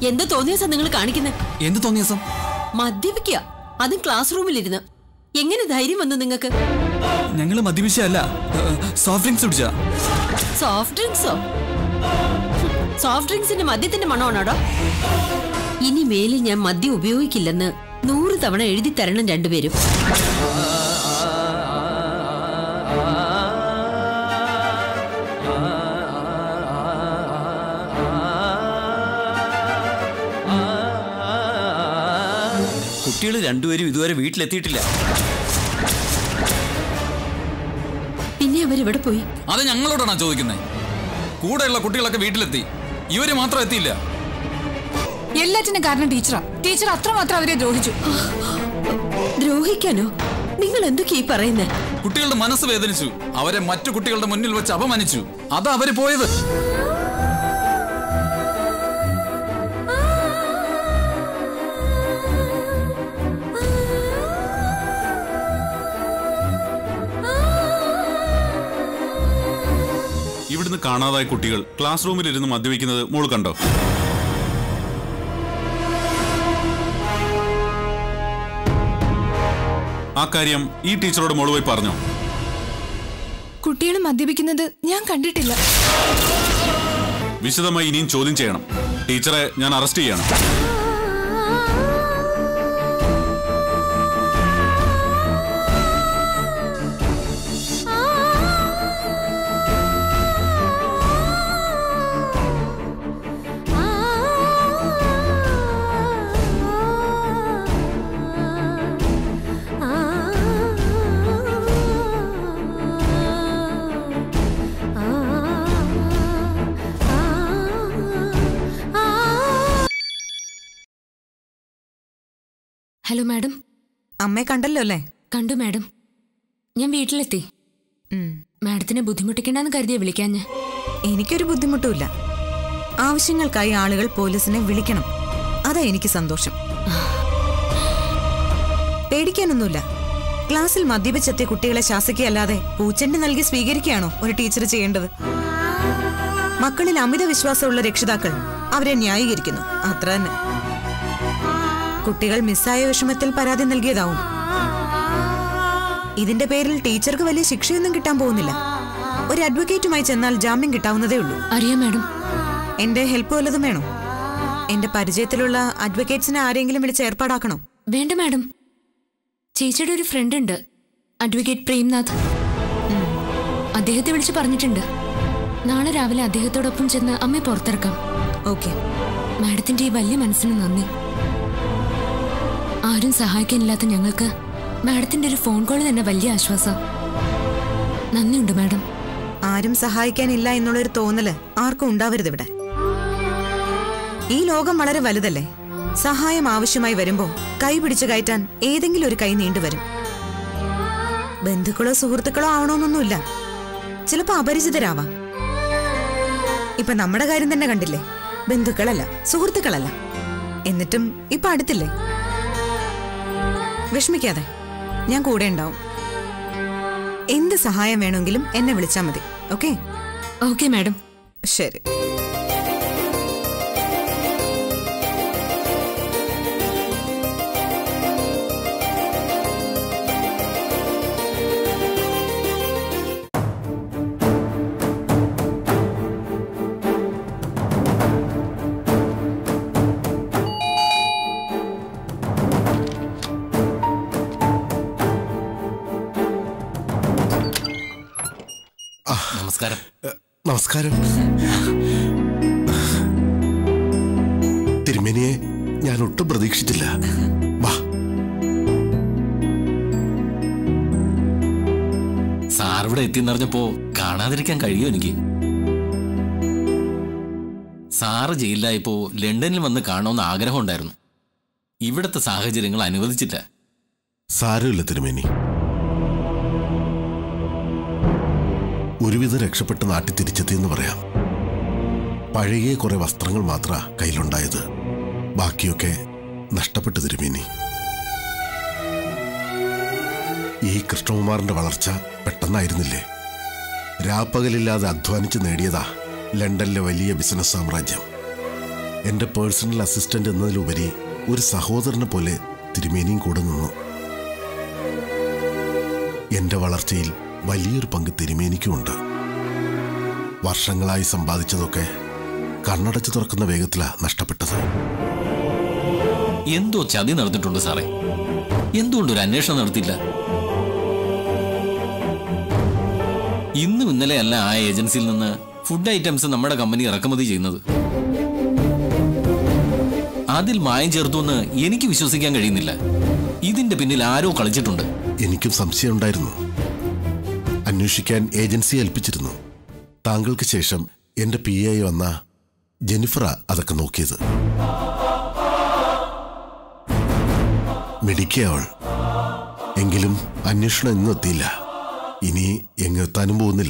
എന്ത് തോന്നിയാസാ നിങ്ങൾ കാണിക്കുന്നത് എന്ത് തോന്നിയ സം മദ്യപിക്കുക അതും ക്ലാസ് റൂമിലിരുന്ന് എങ്ങനെ ധൈര്യം വന്നു നിങ്ങൾക്ക് ഞങ്ങള് മദ്യപിച്ചല്ല സോഫ്റ്റ് ഡ്രിങ്ക്സ് കുടിച്ചാ സോഫ്റ്റ് ഡ്രിങ്ക്സോ സോഫ്റ്റ് ഡ്രിങ്ക്സിന്റെ മദ്യത്തിന്റെ മണമാണോടോ ഇനി മേലിൽ ഞാൻ മദ്യം ഉപയോഗിക്കില്ലെന്ന് നൂറ് തവണ എഴുതി തരണം രണ്ടുപേരും കുട്ടികൾ രണ്ടുപേരും ഇതുവരെ വീട്ടിലെത്തിയിട്ടില്ല പിന്നെ അവരെവിടെ പോയി അത് ഞങ്ങളോടാണോ ചോദിക്കുന്നത് കൂടെയുള്ള കുട്ടികളൊക്കെ വീട്ടിലെത്തി ഇവര് മാത്രം എത്തിയില്ല എല്ലാറ്റിനും കാരണം ടീച്ചറാ ടീച്ചർ അത്രമാത്രം അവരെ ദ്രോഹിച്ചു ദ്രോഹിക്കാനോ നിങ്ങൾ എന്തൊക്കെയാ ഈ പറയുന്നേ കുട്ടികളുടെ മനസ്സ് വേദനിച്ചു അവരെ മറ്റു കുട്ടികളുടെ മുന്നിൽ വെച്ച് അപമാനിച്ചു അതാ അവര് പോയത് ഇവിടുന്ന് കാണാതായ കുട്ടികൾ ക്ലാസ് റൂമിൽ ഇരുന്ന് മദ്യപിക്കുന്നത് മോള് കണ്ടോ ആ കാര്യം ഈ ടീച്ചറോട് മോള് പോയി പറഞ്ഞോ കുട്ടികൾ മദ്യപിക്കുന്നത് ഞാൻ കണ്ടിട്ടില്ല വിശദമായി ഇനിയും ചോദ്യം ചെയ്യണം ടീച്ചറെ ഞാൻ അറസ്റ്റ് ചെയ്യണം ഹലോ മാഡം അമ്മയെ കണ്ടല്ലോ അല്ലേ കണ്ടു മാഡം ഞാൻ വീട്ടിലെത്തി ഉം. മാഡത്തിനെ ബുദ്ധിമുട്ടിക്കണ്ടെന്ന് കരുതിയ വിളിക്കാൻ ഞാൻ എനിക്കൊരു ബുദ്ധിമുട്ടുമില്ല ആവശ്യങ്ങൾക്കായി ആളുകൾ പോലീസിനെ വിളിക്കണം അതാ എനിക്ക് സന്തോഷം പേടിക്കാനൊന്നുമില്ല ക്ലാസ്സിൽ മദ്യപിച്ചെത്തിയ കുട്ടികളെ ശാസിക്കുകയല്ലാതെ പൂച്ചെണ്ട് നൽകി സ്വീകരിക്കുകയാണോ ഒരു ടീച്ചർ ചെയ്യേണ്ടത് മക്കളിൽ അമിത വിശ്വാസമുള്ള രക്ഷിതാക്കൾ അവരെ ന്യായീകരിക്കുന്നു അത്ര തന്നെ കുട്ടികൾ മിസ്സായ വിഷമത്തിൽ പരാതി നൽകിയതാവും ഇതിന്റെ പേരിൽ ടീച്ചർക്ക് വലിയ ശിക്ഷയൊന്നും കിട്ടാൻ പോകുന്നില്ല ഒരു അഡ്വക്കേറ്റുമായി ചെന്നാൽ ജാമ്യം കിട്ടാവുന്നതേ ഉള്ളൂ അറിയാം മാഡം എന്റെ ഹെൽപ്പ് വല്ലതും വേണോ എന്റെ പരിചയത്തിലുള്ള അഡ്വക്കേറ്റ്സിനെ ആരെങ്കിലും വിളിച്ച് ഏർപ്പാടാക്കണോ വേണ്ട മാഡം ചേച്ചിയുടെ ഒരു ഫ്രണ്ട് ഉണ്ട് അഡ്വക്കേറ്റ് പ്രേംനാഥ് അദ്ദേഹത്തെ വിളിച്ച് പറഞ്ഞിട്ടുണ്ട് നാളെ രാവിലെ അദ്ദേഹത്തോടൊപ്പം ചെന്ന് അമ്മയെ പുറത്തിറക്കാം ഓക്കെ മാഡത്തിന്റെ ഈ വലിയ മനസ്സിന് നന്ദി ആരും സഹായിക്കാനില്ലാത്ത ഞങ്ങൾക്ക് മാഡത്തിന്റെ ഒരു ഫോൺ കോൾ തന്നെ വലിയ ആശ്വാസം നന്ദിയുണ്ട് മാഡം ആരും സഹായിക്കാനില്ല എന്നുള്ളൊരു തോന്നല് ആർക്കും ഉണ്ടാവരുത് ഇവിടെ ഈ ലോകം വളരെ വലുതല്ലേ സഹായം ആവശ്യമായി വരുമ്പോ കൈ പിടിച്ചു കയറ്റാൻ ഏതെങ്കിലും ഒരു കൈ നീണ്ടുവരും ബന്ധുക്കളോ സുഹൃത്തുക്കളോ ആവണമെന്നൊന്നുമില്ല ചിലപ്പോ അപരിചിതരാവാം ഇപ്പൊ നമ്മുടെ കാര്യം തന്നെ കണ്ടില്ലേ ബന്ധുക്കളല്ല സുഹൃത്തുക്കളല്ല എന്നിട്ടും ഇപ്പൊ അടുത്തില്ലേ വിഷമിക്കാതെ ഞാൻ കൂടെ ഉണ്ടാവും എന്ത് സഹായം വേണമെങ്കിലും എന്നെ വിളിച്ചാൽ മതി ഓക്കെ ഓക്കെ മാഡം ശരി നമസ്കാരം നമസ്കാരം തിരുമേനിയെ ഞാൻ ഒട്ടും പ്രതീക്ഷിച്ചില്ല വാ സാർ ഇവിടെ എത്തിയെന്നറിഞ്ഞപ്പോ കാണാതിരിക്കാൻ കഴിയുമോ എനിക്ക് സാറ് ജയിലിലായപ്പോ ലണ്ടനിൽ വന്ന് കാണണമെന്ന് ആഗ്രഹം ഉണ്ടായിരുന്നു ഇവിടുത്തെ സാഹചര്യങ്ങൾ അനുവദിച്ചില്ല സാരമില്ല തിരുമേനി ഒരുവിധം രക്ഷപ്പെട്ട് നാട്ടിൽ തിരിച്ചെത്തിയെന്ന് പറയാം പഴയ കുറെ വസ്ത്രങ്ങൾ മാത്ര കയ്യിലുണ്ടായത് ബാക്കിയൊക്കെ നഷ്ടപ്പെട്ടു തിരുമേനി ഈ കൃഷ്ണകുമാറിന്റെ വളർച്ച പെട്ടെന്നായിരുന്നില്ലേ രാപ്പകലില്ലാതെ അധ്വാനിച്ച് നേടിയതാ ലണ്ടനിലെ വലിയ ബിസിനസ് സാമ്രാജ്യം എൻ്റെ പേഴ്സണൽ അസിസ്റ്റന്റ് എന്നതിലുപരി ഒരു സഹോദരനെ പോലെ തിരുമേനിയും കൂടെ നിന്നു എൻ്റെ വളർച്ചയിൽ വലിയൊരു പങ്ക് തിരുമേനിക്കുമുണ്ട് വർഷങ്ങളായി സമ്പാദിച്ചതൊക്കെ കണ്ണടച്ചു തുറക്കുന്ന വേഗത്തിലാ നഷ്ടപ്പെട്ടത് എന്തോ ചതി നടന്നിട്ടുണ്ട് സാറേ എന്തുകൊണ്ട് ഒരു അന്വേഷണം നടത്തില്ല ഇന്നും ഇന്നലെ അല്ല ആ ഏജൻസിയിൽ നിന്ന് ഫുഡ് ഐറ്റംസ് നമ്മുടെ കമ്പനി ഇറക്കുമതി ചെയ്യുന്നത് അതിൽ മായം ചേർത്തു എന്ന് എനിക്ക് വിശ്വസിക്കാൻ കഴിയുന്നില്ല ഇതിന്റെ പിന്നിൽ ആരോ കളിച്ചിട്ടുണ്ട് എനിക്കും സംശയമുണ്ടായിരുന്നു അന്വേഷിക്കാൻ ഏജൻസി ഏൽപ്പിച്ചിരുന്നു താങ്കൾക്ക് ശേഷം എന്റെ പി ആയി വന്ന ജെനിഫറ അതൊക്കെ നോക്കിയത് മിടിക്കുക അവൾ എങ്കിലും അന്വേഷണം ഇന്നും എത്തിയില്ല ഇനി എങ്ങെത്താനും പോകുന്നില്ല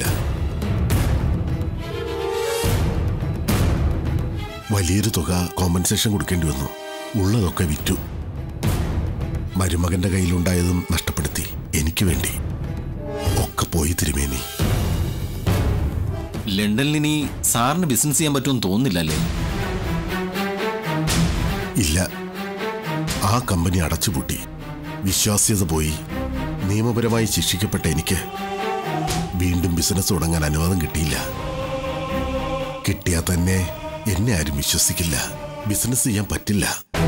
വലിയൊരു തുക കോമ്പൻസേഷൻ കൊടുക്കേണ്ടി വന്നു ഉള്ളതൊക്കെ വിറ്റു മരുമകന്റെ കയ്യിലുണ്ടായതും നഷ്ടപ്പെടുത്തി എനിക്ക് വേണ്ടി ഒക്കെ പോയി തിരുമേനി ലണ്ടനിൽ ഇനി സാറിന് ബിസിനസ് ചെയ്യാൻ പറ്റുമെന്ന് തോന്നുന്നില്ലല്ലേ ഇല്ല ആ കമ്പനി അടച്ചുപൂട്ടി വിശ്വാസ്യത പോയി നിയമപരമായി ശിക്ഷിക്കപ്പെട്ട എനിക്ക് വീണ്ടും ബിസിനസ് തുടങ്ങാൻ അനുവാദം കിട്ടിയില്ല കിട്ടിയാൽ തന്നെ എന്നെ ആരും വിശ്വസിക്കില്ല ബിസിനസ് ചെയ്യാൻ പറ്റില്ല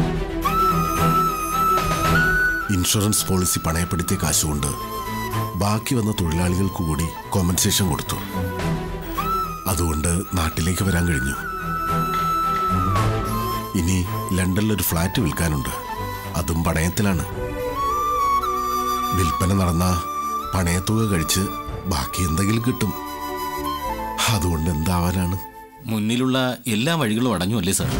ഇൻഷുറൻസ് പോളിസി പണയപ്പെടുത്തിയ കാശുകൊണ്ട് ബാക്കി വന്ന തൊഴിലാളികൾക്ക് കൂടി കോമ്പൻസേഷൻ കൊടുത്തു അതുകൊണ്ട് നാട്ടിലേക്ക് വരാൻ കഴിഞ്ഞു ഇനി ലണ്ടനിൽ ഒരു ഫ്ലാറ്റ് വിൽക്കാനുണ്ട് അതും പണയത്തിലാണ് വിൽപ്പന നടന്ന പണയത്തുക കഴിച്ച് ബാക്കി എന്തെങ്കിലും കിട്ടും അതുകൊണ്ട് എന്താവാനാണ് മുന്നിലുള്ള എല്ലാ വഴികളും അടഞ്ഞു അല്ലേ സാർ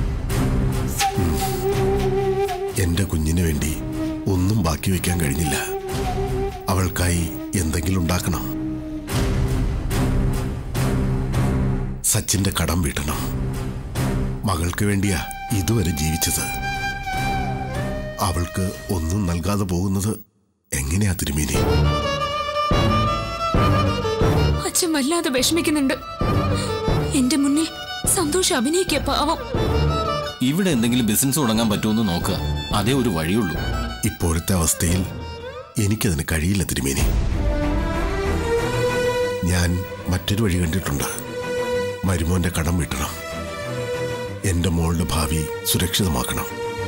എന്റെ കുഞ്ഞിന് വേണ്ടി ഒന്നും ബാക്കി വെക്കാൻ കഴിഞ്ഞില്ല അവൾക്കായി എന്തെങ്കിലും ഉണ്ടാക്കണം സച്ചിന്റെ കടം വീട്ടണം മകൾക്ക് വേണ്ടിയാ ഇതുവരെ ജീവിച്ചത് അവൾക്ക് ഒന്നും നൽകാതെ പോകുന്നത് എങ്ങനെയാ തിരുമേനി അച്ഛൻ വല്ലാതെ വിഷമിക്കുന്നുണ്ട് എന്റെ മുന്നിൽ സന്തോഷം അഭിനയിക്കുക പാവം ഇവിടെ എന്തെങ്കിലും ബിസിനസ് തുടങ്ങാൻ പറ്റുമെന്ന് നോക്കുക അതേ ഒരു വഴിയുള്ളൂ ഇപ്പോഴത്തെ അവസ്ഥയിൽ എനിക്കതിന് കഴിയില്ല തിരുമേനി ഞാൻ മറ്റൊരു വഴി കണ്ടിട്ടുണ്ട് മരുമോന്റെ കടം വീട്ടണം എന്റെ മോളുടെ ഭാവി സുരക്ഷിതമാക്കണം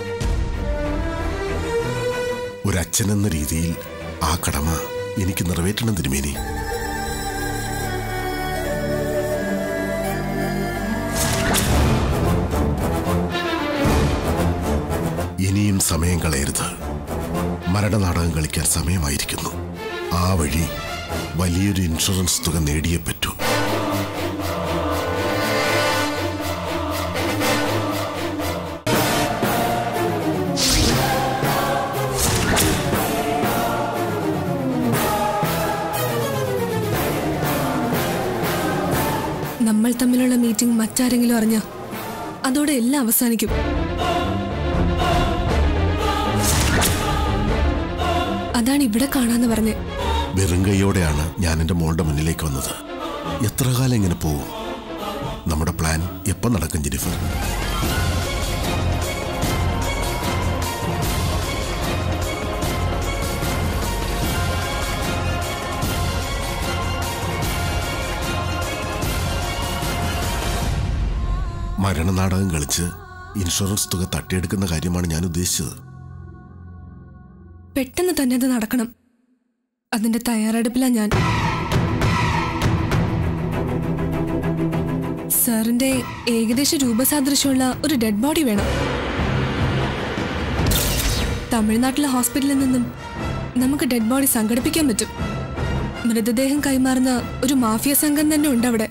ഒരച്ഛനെന്ന രീതിയിൽ ആ കടമ എനിക്ക് നിറവേറ്റണം തിരുമേനി ഇനിയും സമയം കളയരുത് മരണനാടകം കളിക്കാൻ സമയമായിരിക്കുന്നു ആ വഴി വലിയൊരു ഇൻഷുറൻസ് തുക നേടിയേ പറ്റൂ നമ്മൾ തമ്മിലുള്ള മീറ്റിംഗ് മറ്റാരെങ്കിലും അറിഞ്ഞ അതോടെ എല്ലാം അവസാനിക്കും അതാണ് ഇവിടെ കാണാന്ന് പറഞ്ഞ് വെറും കൈയോടെയാണ് ഞാൻ എൻ്റെ മോളുടെ മുന്നിലേക്ക് വന്നത് എത്ര കാലം ഇങ്ങനെ പോവും നമ്മുടെ പ്ലാൻ എപ്പം നടക്കും ജെനിഫർ മരണനാടകം കളിച്ച് ഇൻഷുറൻസ് തുക തട്ടിയെടുക്കുന്ന കാര്യമാണ് ഞാൻ ഉദ്ദേശിച്ചത് പെട്ടെന്ന് തന്നെ അത് നടക്കണം അതിന്റെ തയ്യാറെടുപ്പിലാ ഞാൻ സാറിന്റെ ഏകദേശ രൂപസാദൃശ്യമുള്ള ഒരു ഡെഡ് ബോഡി വേണം തമിഴ്നാട്ടിലെ ഹോസ്പിറ്റലിൽ നിന്നും നമുക്ക് ഡെഡ് ബോഡി സംഘടിപ്പിക്കാൻ പറ്റും മൃതദേഹം കൈമാറുന്ന ഒരു മാഫിയ സംഘം തന്നെ ഉണ്ട് അവിടെ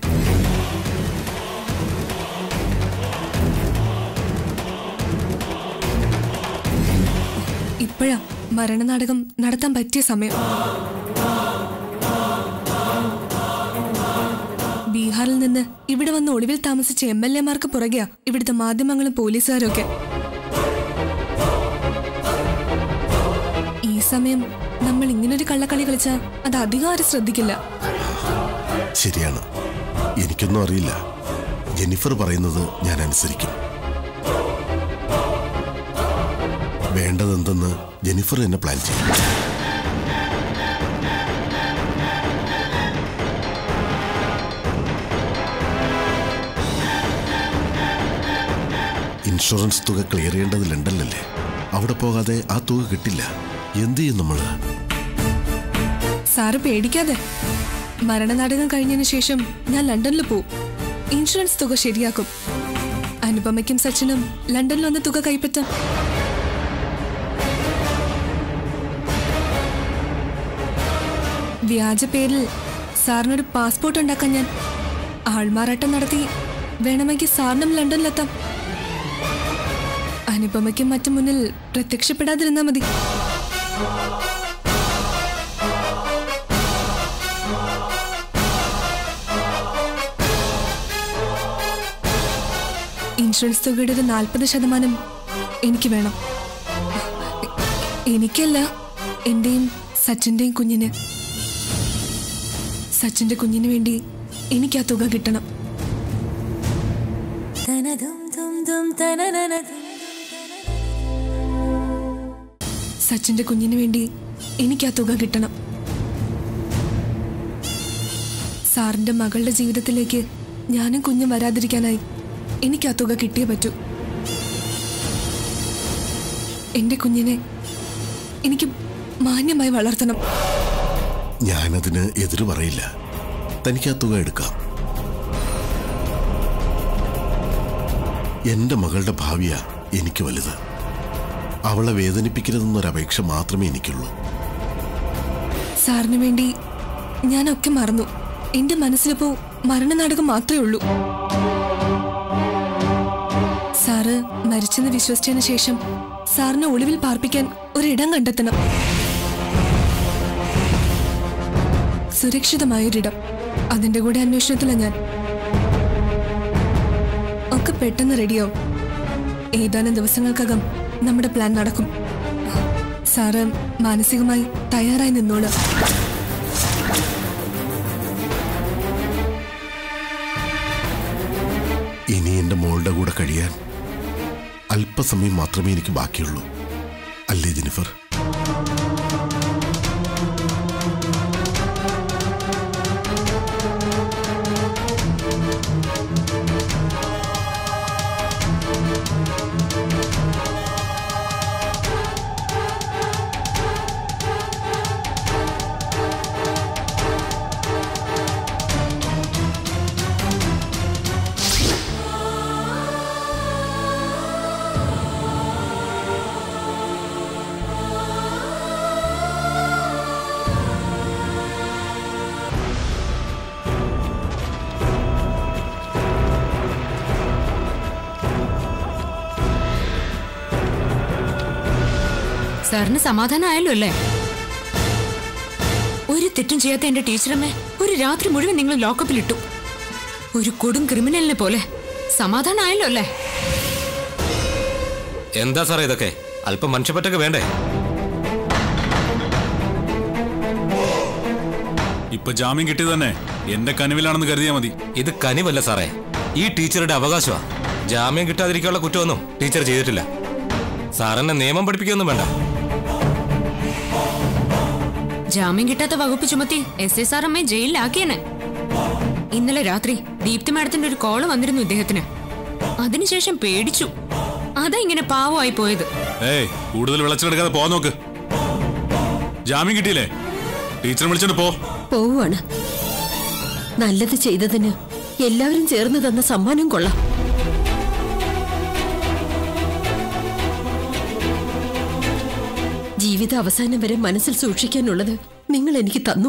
ഇപ്പോഴാ മരണനാടകം നടത്താൻ പറ്റിയ സമയം ബീഹാറിൽ നിന്ന് ഇവിടെ വന്ന് ഒളിവിൽ താമസിച്ച എം എൽ എമാർക്ക് പുറകെയാ ഇവിടുത്തെ മാധ്യമങ്ങളും പോലീസുകാരും ഒക്കെ ഈ സമയം നമ്മൾ ഇങ്ങനൊരു കള്ളക്കളി കളിച്ചാൽ അത് അധികം ആരും ശ്രദ്ധിക്കില്ല ശരിയാണ് എനിക്കൊന്നും അറിയില്ല ജെന്നിഫർ പറയുന്നത് ഞാൻ അനുസരിക്കും വേണ്ടതെന്തെന്ന് ജെനിഫർ എന്നെ പ്ലാൻ ചെയ്യും ഇൻഷുറൻസ് തുക ക്ലിയർ ചെയ്യേണ്ടത് ലണ്ടനിലല്ലേ അവിടെ പോകാതെ ആ തുക കിട്ടില്ല എന്ത് ചെയ്യും നമ്മള് സാറ് പേടിക്കാതെ മരണനാടകം കഴിഞ്ഞതിന് ശേഷം ഞാൻ ലണ്ടനിൽ പോവും ഇൻഷുറൻസ് തുക ശരിയാക്കും അനുപമയ്ക്കും സച്ചിനും ലണ്ടനിൽ വന്ന് തുക കൈപ്പറ്റാം വ്യാജ പേരിൽ സാറിനൊരു പാസ്പോർട്ട് ഉണ്ടാക്കാൻ ഞാൻ ആൾമാറാട്ടം നടത്തി വേണമെങ്കിൽ സാറിനും ലണ്ടനിലെത്താം അനുപമയ്ക്കും മറ്റും മുന്നിൽ പ്രത്യക്ഷപ്പെടാതിരുന്നാ മതി ഇൻഷുറൻസ് തുകയുടെ ഒരു നാൽപ്പത് ശതമാനം എനിക്ക് വേണം എ- എനിക്കല്ല എന്റെയും സച്ചിന്റെയും കുഞ്ഞിന് സച്ചിന്റെ കുഞ്ഞിന് വേണ്ടി എനിക്ക് ആ തുക കിട്ടണം സച്ചിന്റെ കുഞ്ഞിന് വേണ്ടി എനിക്ക് ആ തുക കിട്ടണം സാറിന്റെ മകളുടെ ജീവിതത്തിലേക്ക് ഞാനും കുഞ്ഞും വരാതിരിക്കാനായി എനിക്ക് ആ തുക കിട്ടിയേ പറ്റൂ എന്റെ കുഞ്ഞിനെ എനിക്ക് മാന്യമായി വളർത്തണം ഞാനതിന് എതിര് പറയില്ല തനിക്ക് ആ തുക എടുക്കാം എന്റെ മകളുടെ ഭാവിയാ എനിക്ക് വലുത് അവളെ വേദനിപ്പിക്കരുതെന്നൊരപേക്ഷ മാത്രമേ എനിക്കുള്ളൂ സാറിന് വേണ്ടി ഞാനൊക്കെ മറന്നു എന്റെ മനസ്സിലിപ്പോ മരണനാടകം മാത്രമേ ഉള്ളൂ സാറ് മരിച്ചെന്ന് വിശ്വസിച്ചതിന് ശേഷം സാറിനെ ഒളിവിൽ പാർപ്പിക്കാൻ ഒരിടം കണ്ടെത്തണം സുരക്ഷിതമായൊരിടം അതിന്റെ കൂടെ അന്വേഷണത്തിലാണ് ഞാൻ ഒക്കെ പെട്ടെന്ന് റെഡിയാവും ഏതാനും ദിവസങ്ങൾക്കകം നമ്മുടെ പ്ലാൻ നടക്കും സാറ് മാനസികമായി തയ്യാറായി നിന്നോളൂ ഇനി എന്റെ മോളുടെ കൂടെ കഴിയാൻ അല്പസമയം മാത്രമേ എനിക്ക് ബാക്കിയുള്ളൂ അല്ലേ ജെനിഫർ സാറിന് സമാധാനമായല്ലോ അല്ലേ ഒരു തെറ്റും ചെയ്യാത്ത എന്റെ ടീച്ചറമ്മേ ഒരു രാത്രി മുഴുവൻ നിങ്ങൾ ലോക്കപ്പിലിട്ടു ഒരു കൊടും ക്രിമിനലിനെ പോലെ സമാധാനമായല്ലോ അല്ലേ എന്താ സാറേ ഇതൊക്കെ അല്പം മനുഷ്യപ്പറ്റൊക്കെ വേണ്ടേ ഇപ്പൊ ജാമ്യം കിട്ടിയത് തന്നെ എന്റെ കനിവിലാണെന്ന് കരുതിയാ മതി ഇത് കനിവല്ല സാറേ ഈ ടീച്ചറുടെ അവകാശമാ ജാമ്യം കിട്ടാതിരിക്കാനുള്ള കുറ്റമൊന്നും ടീച്ചർ ചെയ്തിട്ടില്ല സാറെന്നെ നിയമം പഠിപ്പിക്കൊന്നും വേണ്ട ജാമ്യം കിട്ടാത്ത വകുപ്പ് ചുമത്തി എസ് എസ് ആർ അമ്മയെ ജയിലിലാക്കിയേനെ ഇന്നലെ രാത്രി ദീപ്തി മാഡത്തിന്റെ ഒരു കോള് വന്നിരുന്നു ഇദ്ദേഹത്തിന് അതിനുശേഷം പേടിച്ചു അതാ ഇങ്ങനെ പാവമായി പോയത് ഏയ് കൂടുതൽ വിളച്ചെടുക്കാതെ പോവാൻ നോക്ക് ജാമ്യം കിട്ടിയില്ലേ ടീച്ചറെ വിളിച്ചോണ്ട് പോ പോവുകയാണ് നല്ലത് ചെയ്തതിന് എല്ലാവരും ചേർന്ന് തന്ന സമ്മാനം കൊള്ളാം ജീവിത അവസാനം വരെ മനസ്സിൽ സൂക്ഷിക്കാനുള്ളത് നിങ്ങൾ എനിക്ക് തന്നു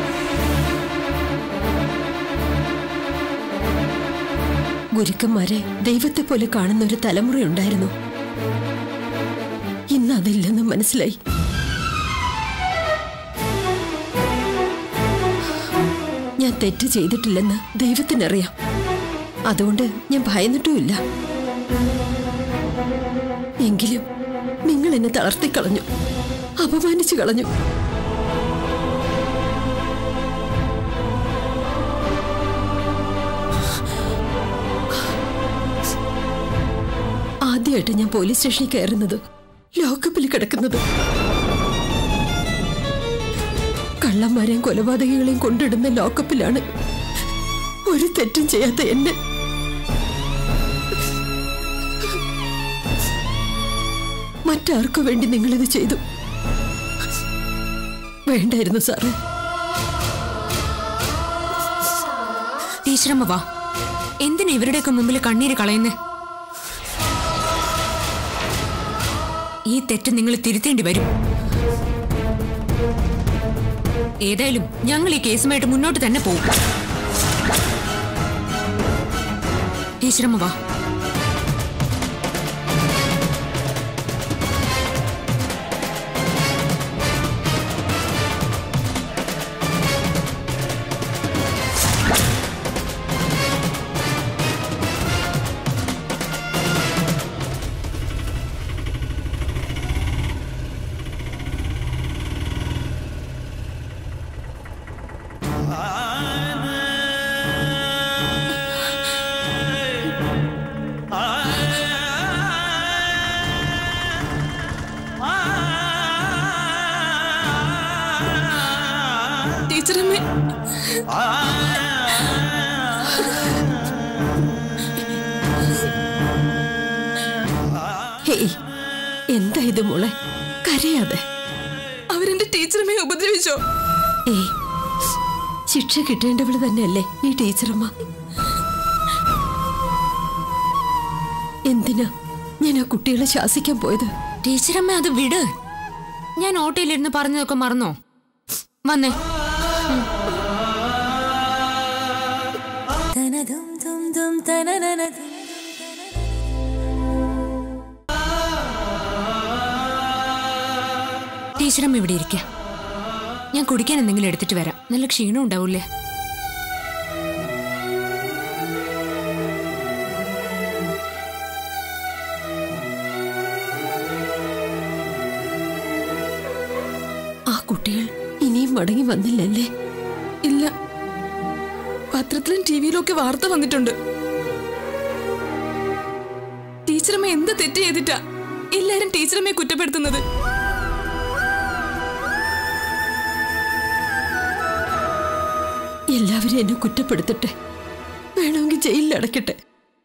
ഗുരുക്കന്മാരെ ദൈവത്തെ പോലെ കാണുന്ന ഒരു തലമുറയുണ്ടായിരുന്നു ഇന്ന് അതില്ലെന്ന് മനസ്സിലായി ഞാൻ തെറ്റ് ചെയ്തിട്ടില്ലെന്ന് ദൈവത്തിനറിയാം അതുകൊണ്ട് ഞാൻ ഭയന്നിട്ടുമില്ല എങ്കിലും നിങ്ങൾ എന്നെ തളർത്തിക്കളഞ്ഞു അപമാനിച്ചു കളഞ്ഞു ആദ്യമായിട്ട് ഞാൻ പോലീസ് സ്റ്റേഷനിൽ കയറുന്നത് ലോക്കപ്പിൽ കിടക്കുന്നത് കള്ളന്മാരെയും കൊലപാതകികളെയും കൊണ്ടിടുന്ന ലോക്കപ്പിലാണ് ഒരു തെറ്റും ചെയ്യാത്ത എന്നെ മറ്റാർക്കു വേണ്ടി നിങ്ങളിത് ചെയ്തു വേണ്ടായിരുന്നു സാറേ ടീച്ചറമ്മ വാ എന്തിനാ ഇവരുടെയൊക്കെ മുമ്പിൽ കണ്ണീര് കളയുന്നേ ഈ തെറ്റ് നിങ്ങൾ തിരുത്തേണ്ടി വരും ഏതായാലും ഞങ്ങൾ ഈ കേസുമായിട്ട് മുന്നോട്ട് തന്നെ പോകും ടീച്ചറമ്മ വാ ടീച്ചറമ്മേ ഹേയ് എന്താ ഇത് മോളെ കരയാതെ അവരെന്റെ ടീച്ചറമ്മയെ ഉപദ്രവിച്ചോ ഏയ് ശിക്ഷ കിട്ടേണ്ടവള് തന്നെയല്ലേ ഈ ടീച്ചറമ്മ എന്തിനാ ഞാൻ ആ കുട്ടികളെ ശാസിക്കാൻ പോയത് ടീച്ചറമ്മ അത് വിട് ഞാൻ ഓട്ടോയിലിരുന്ന് പറഞ്ഞതൊക്കെ മറന്നോ വന്നേ ടീച്ചറമ്മ ഇവിടെ ഇരിക്ക ഞാൻ കുടിക്കാൻ എന്തെങ്കിലും എടുത്തിട്ട് വരാം നല്ല ക്ഷീണം ഉണ്ടാവൂലേ ആ കുട്ടികൾ ഇനിയും മടങ്ങി വന്നില്ലല്ലേ ഇല്ല പത്രത്തിലും ടിവിയിലും ഒക്കെ വാർത്ത വന്നിട്ടുണ്ട് ടീച്ചറമ്മ എന്ത് തെറ്റ് ചെയ്തിട്ടാ എല്ലാരും ടീച്ചറമ്മയെ കുറ്റപ്പെടുത്തുന്നത് എല്ലാവരും എന്നെ കുറ്റപ്പെടുത്തട്ടെ വേണമെങ്കിൽ ജയിലിൽ അടയ്ക്കട്ടെ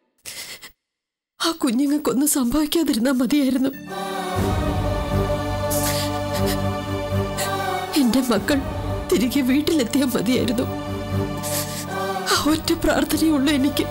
ആ കുഞ്ഞുങ്ങൾക്കൊന്നും സംഭവിക്കാതിരുന്നാ മതിയായിരുന്നു എന്റെ മക്കൾ തിരികെ വീട്ടിലെത്തിയാൽ മതിയായിരുന്നു ആ ഒറ്റ പ്രാർത്ഥനയുള്ളൂ എനിക്ക്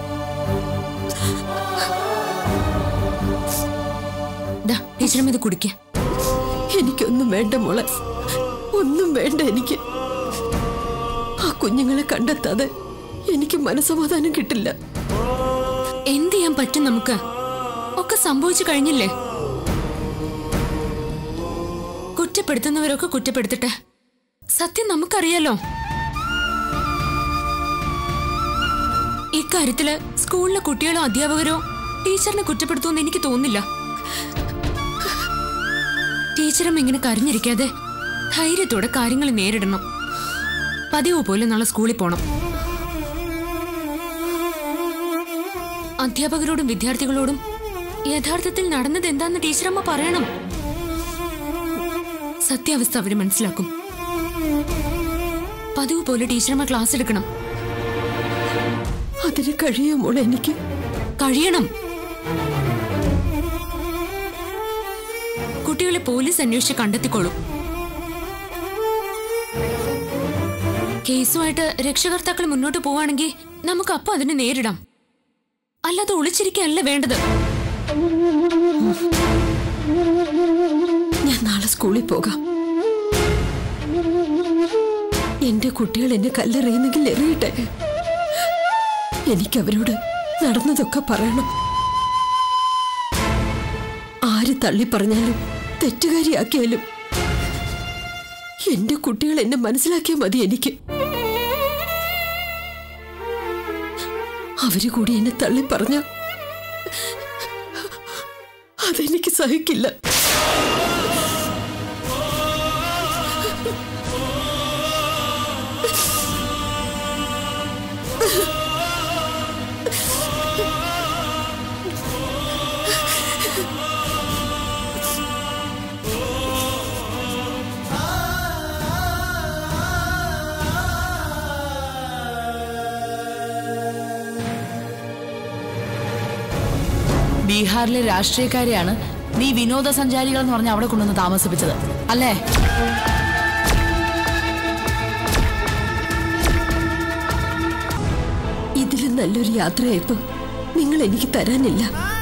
ദാ ടീച്ചറമ്മ ഇത് കുടിക്ക എനിക്കൊന്നും വേണ്ട മോളെ ഒന്നും വേണ്ട എനിക്ക് ആ കുഞ്ഞുങ്ങളെ കണ്ടെത്താതെ എനിക്ക് മനസമാധാനം കിട്ടില്ല എന്ത് ചെയ്യാൻ പറ്റും നമുക്ക് ഒക്കെ സംഭവിച്ചു കഴിഞ്ഞില്ലേ കുറ്റപ്പെടുത്തുന്നവരൊക്കെ കുറ്റപ്പെടുത്തട്ടെ സത്യം നമുക്കറിയാലോ ഇക്കാര്യത്തില് സ്കൂളിലെ കുട്ടികളോ അധ്യാപകരോ ടീച്ചറിനെ കുറ്റപ്പെടുത്തുമെന്ന് എനിക്ക് തോന്നുന്നില്ല ടീച്ചറും ഇങ്ങനെ കരഞ്ഞിരിക്കാതെ ധൈര്യത്തോടെ കാര്യങ്ങൾ നേരിടണം പതിവ് പോലെ നാളെ സ്കൂളിൽ പോണം അധ്യാപകരോടും വിദ്യാർത്ഥികളോടും യഥാർത്ഥത്തിൽ നടന്നത് എന്താന്ന് ടീച്ചറമ്മ പറയണം സത്യാവസ്ഥ അവര് മനസ്സിലാക്കും പതിവ് പോലെ ടീച്ചറമ്മ ക്ലാസ് എടുക്കണം അതിന് കഴിയോ മോളെ എനിക്ക് കഴിയണം കുട്ടികളെ പോലീസ് അന്വേഷിച്ച് കണ്ടെത്തിക്കോളും കേസുമായിട്ട് രക്ഷകർത്താക്കൾ മുന്നോട്ട് പോവാണെങ്കിൽ നമുക്ക് അപ്പൊ അതിനെ നേരിടാം അല്ലാതെ ഒളിച്ചിരിക്കല്ല വേണ്ടത് ഞാൻ നാളെ സ്കൂളിൽ പോകാം എന്റെ കുട്ടികൾ എന്നെ കല്ലെറിയുന്നെങ്കിൽ എറിയട്ടെ എനിക്ക് അവരോട് നടന്നതൊക്കെ പറയണം ആര് തള്ളി പറഞ്ഞാലും തെറ്റുകാരിയാക്കിയാലും എന്റെ കുട്ടികൾ എന്നെ മനസ്സിലാക്കിയാൽ മതി എനിക്ക് അവര് കൂടി എന്നെ തള്ളി പറഞ്ഞ അതെനിക്ക് സഹിക്കില്ല ബീഹാറിലെ രാഷ്ട്രീയക്കാരെയാണ് നീ വിനോദസഞ്ചാരികൾ എന്ന് പറഞ്ഞ് അവിടെ കൊണ്ടുവന്ന് താമസിപ്പിച്ചത് അല്ലേ ഇതിലും നല്ലൊരു യാത്രയായപ്പോ നിങ്ങൾ എനിക്ക് തരാനില്ല